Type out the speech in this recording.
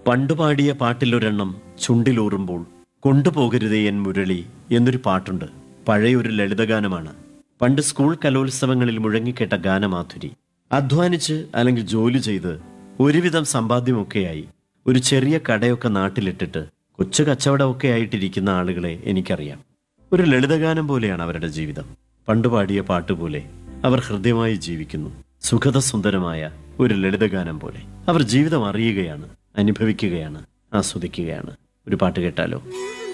പണ്ടുപാടിയ പാട്ടിലൊരെണ്ണം ചുണ്ടിലൂറുമ്പോൾ കൊണ്ടുപോകരുതേ N Murali എന്നൊരു പാട്ടുണ്ട് പഴയൊരു ലളിതഗാനമാണ് പണ്ട് സ്കൂൾ കലോത്സവങ്ങളിൽ മുഴങ്ങിക്കേട്ട ഗാനമാധുരി അധ്വാനിച്ച് അല്ലെങ്കിൽ ജോലി ചെയ്ത് ഒരുവിധം സമ്പാദ്യമൊക്കെയായി ഒരു ചെറിയ കടയൊക്കെ നാട്ടിലിട്ടിട്ട് കൊച്ചു കച്ചവടമൊക്കെ ആയിട്ടിരിക്കുന്ന ആളുകളെ എനിക്കറിയാം ഒരു ലളിതഗാനം പോലെയാണ് അവരുടെ ജീവിതം പണ്ടുപാടിയ പാട്ടുപോലെ അവർ ഹൃദ്യമായി ജീവിക്കുന്നു സുഖതസുന്ദരമായ ഒരു ലളിതഗാനം പോലെ അവർ ജീവിതം അറിയുകയാണ് അനുഭവിക്കുകയാണ് ആസ്വദിക്കുകയാണ് ഒരു പാട്ട് കേട്ടാലോ